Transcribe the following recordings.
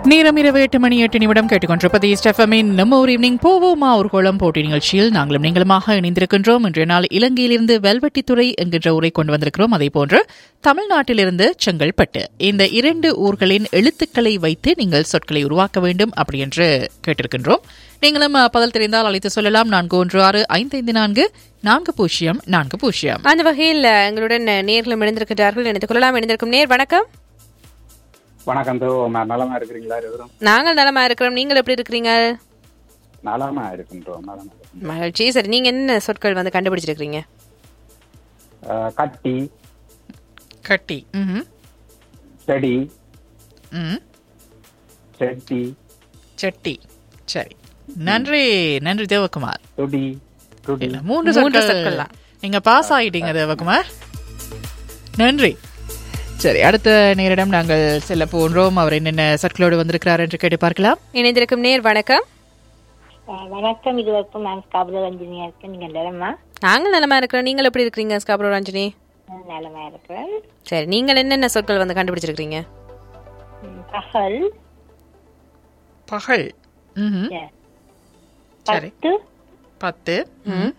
நேரம் இரவு எட்டு மணி எட்டு நிமிடம் கேட்டுக்கொண்டிருப்பது ஸ்டெஃபமின் நம்ம ஒரு ஈவினிங் போவோமா ஒரு கோளம் போட்டி நிகழ்ச்சியில் நாங்களும் நீங்களுமாக இணைந்திருக்கின்றோம் இன்றைய நாள் இலங்கையிலிருந்து வெல்வெட்டித்துறை என்கின்ற ஊரை கொண்டு வந்திருக்கிறோம் அதே போன்று தமிழ்நாட்டிலிருந்து செங்கல்பட்டு இந்த இரண்டு ஊர்களின் எழுத்துக்களை வைத்து நீங்கள் சொற்களை உருவாக்க வேண்டும் அப்படி என்று கேட்டிருக்கின்றோம் நீங்களும் அஹ், பதில் தெரிந்தால் அழைத்து சொல்லலாம் நான்கு ஒன்று ஆறு ஐந்து ஐந்து நான்கு நான்கு பூஜ்ஜியம் நான்கு பூஜ்ஜியம் அந்த வகையில் எங்களுடன் நேர்களும் இணைந்திருக்கிறார்கள் இணைத்துக் கொள்ளலாம் இணைந்திருக்கும் நேர் வணக்கம் வணக்கம் தோ நலமா இருக்கிறீங்களா இருவரும் நாங்கள் நலமா இருக்கிறோம் நீங்கள் எப்படி இருக்கிறீங்க நலமா இருக்கின்றோம் நலமா இருக்கின்றோம். மகிழ்ச்சி சரி நீங்க என்ன சொற்கள் வந்து கண்டுபிடிச்சிருக்கீங்க அஹ், கட்டி கட்டி ம்ஹும். செடி ம் செட்டி செட்டி சரி நன்றி நன்றி தேவகுமார் துடி துடி இல்ல மூன்று மூன்று சொற்கள் சொற்கள் தான். நீங்க பாஸ் ஆயிட்டீங்க தேவகுமார் நன்றி சரி அடுத்த நேரிடம் நாங்கள் செல்ல போன்றோம் அவர் என்னென்ன சொற்களோடு வந்திருக்கிறார் என்று கேட்டு பார்க்கலாம் இணைந்திருக்கும் நேர் வணக்கம் அஹ் வணக்கம் இது வரைக்கும் நான் ஸ்காபுல ரஞ்சினியா இருக்கேன் நீங்க நிலமா நாங்கள் நலமா இருக்கிறோம் நீங்கள் எப்படி இருக்கிறீங்க ஸ்காப்ரோ ரஞ்சினி நிலமா இருக்கிறேன் சரி நீங்கள் என்னென்ன சொற்கள் வந்து கண்டுபிடிச்சிருக்கீங்க ம், பகல் பகல் ம்ஹும். Yes. சரி பத்து பத்து ம்.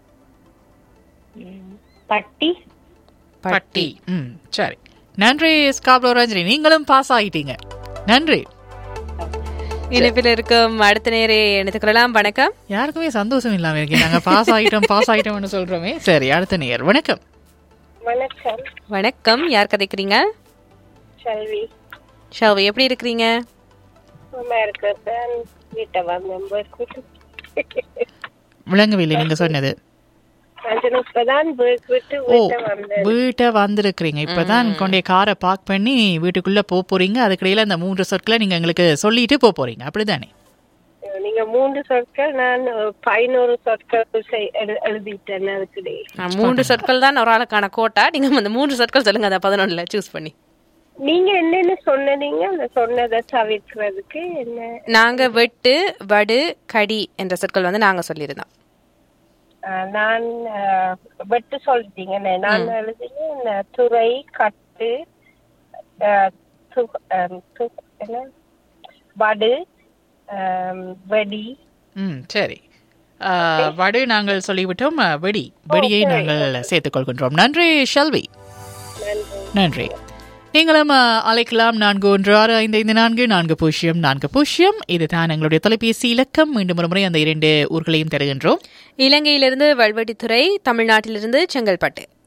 ம், பட்டி பட்டி ம் சரி நன்றி ஸ்காப்லோ ரஞ்சினி நீங்களும் பாஸ் ஆயிட்டீங்க நன்றி இணைப்பில் இருக்கும் அடுத்த நேரை இணைத்துக் கொள்ளலாம் வணக்கம் யாருக்குமே சந்தோஷம் இல்லாம இருக்கு நாங்க பாஸ் ஆயிட்டோம் பாஸ் ஆயிட்டோம்னு சொல்றோமே சரி அடுத்த நேர் வணக்கம் வணக்கம் வணக்கம் யார் கதைக்கிறீங்க செல்வி ஷாவி எப்படி இருக்கிறீங்க சும்மா இருக்கிறேன் வீட்டை வந்து விளங்கவில்லை நீங்க சொன்னது அஞ்சு இப்பதான் விட்டு ஓ வீட்டை வந்திருக்கிறீங்க இப்பதான் கொண்டே காரை பார்க் பண்ணி வீட்டுக்குள்ள போக போறீங்க அதுக்கிடையில அந்த மூன்று சொற்களை நீங்க எங்களுக்கு சொல்லிட்டு போக போறீங்க அப்படிதானே நீங்க மூன்று சொற்கள் நான் பதினோரு சொற்கள் செய்- எழு- எழுதிட்டேன் அதுக்கு ஆ, மூன்று சொற்கள் தான் ஒரு ஆளுக்கான கோட்டா நீங்க அந்த மூன்று சொற்கள் சொல்லுங்க அந்த பதினொன்னுல சூஸ் பண்ணி நீங்க என்னென்ன சொன்னீங்க அந்த சொன்னதை தவிர்க்கிறதுக்கு என்ன நாங்க வெட்டு வடு கடி என்ற சொற்கள் வந்து நாங்க சொல்லியிருந்தோம் அஹ், நான் அஹ், வெட்டு சொல்லிட்டீங்க நான் எழுதினேன் துறை கட்டு அஹ், து- அஹ், து- என்ன வடு அஹ், வெடி ம் சரி ஆ, வடு நாங்கள் சொல்லிவிட்டோம் ஆ, வெடி வெடியை நாங்கள் சேர்த்துக் கொள்கின்றோம் நன்றி ஷெல்வி நன்றி நீங்களும் ஆ, அழைக்கலாம் நான்கு ஒன்று ஆறு ஐந்து ஐந்து நான்கு நான்கு பூஜ்ஜியம் நான்கு பூஜ்ஜியம் இதுதான் எங்களுடைய தொலைபேசி இலக்கம் மீண்டும் ஒரு முறை அந்த இரண்டு ஊர்களையும் தருகின்றோம் இலங்கையிலிருந்து வல்வெட்டித்துறை தமிழ்நாட்டிலிருந்து செங்கல்பட்டு